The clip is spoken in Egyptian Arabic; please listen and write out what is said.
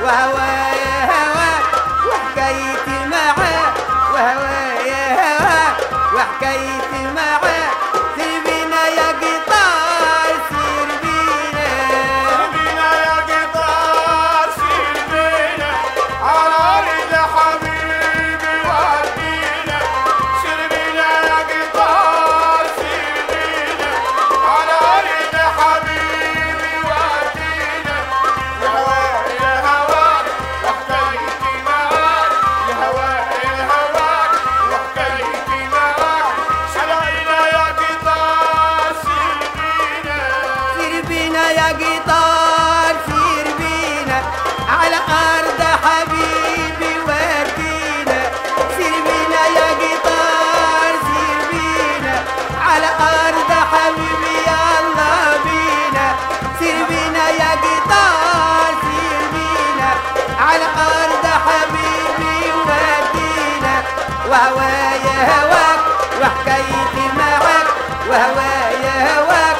وهوايا هواك وحكايتي معاك وهوايا هواك وحكايتي معاك سير بينا يا قطار سير بينا بينا يا قطار سير بينا على أرض حبيبي ودينا سير بينا يا قطار سير بينا على أرض حبيبي ودينا يا هواك يا هواك وحكايتي معاك يا هواك يا هواك وحكايتي معاك سلعنا يا قطار سير بينا سير بينا يا قطار سير بينا على أرض حبيبي ودينا سير بينا يا قطار سير بينا على أرض حبيبي يلا بينا سير بينا يا قطار سير بينا على أرض حبيبي ودينا وهوايا هواك وحكايتي معك وهوايا هواك